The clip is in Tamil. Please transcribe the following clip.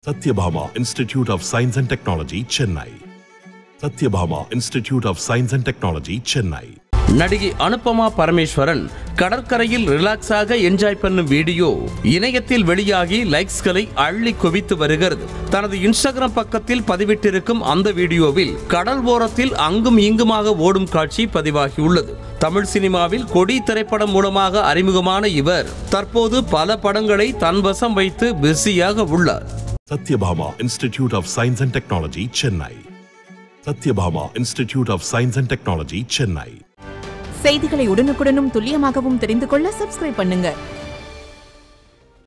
Satyabhama Institute of Science and Technology, Chennai. Satyabhama Institute of Science and Technology, Chennai. நடிகை அனுபமா பரமேஸ்வரன் கடற்கரையில் ரிலாக்ஸாக என்ஜாய் பண்ணும் வீடியோ இணையத்தில் வெளியாகி லைக்ஸ்களை அள்ளி குவித்து வருகிறது தனது இன்ஸ்டாகிராம் பக்கத்தில் பதிவிட்டிருக்கும் அந்த வீடியோவில் கடல் ஓரத்தில் அங்கும் இங்குமாக ஓடும் காட்சி பதிவாகியுள்ளது தமிழ் சினிமாவில் கொடி திரைப்படம் மூலமாக அறிமுகமான இவர் தற்போது பல படங்களை தன்வசம் வைத்து பிஸியாக உள்ளார் Satyabhama Institute of Science and Technology, Chennai. Satyabhama Institute of Science and Technology, Chennai. செய்திகளை உடனுக்குடனும் துல்லியமாகவும் தெரிந்து கொள்ள சப்ஸ்கிரைப் பண்ணுங்க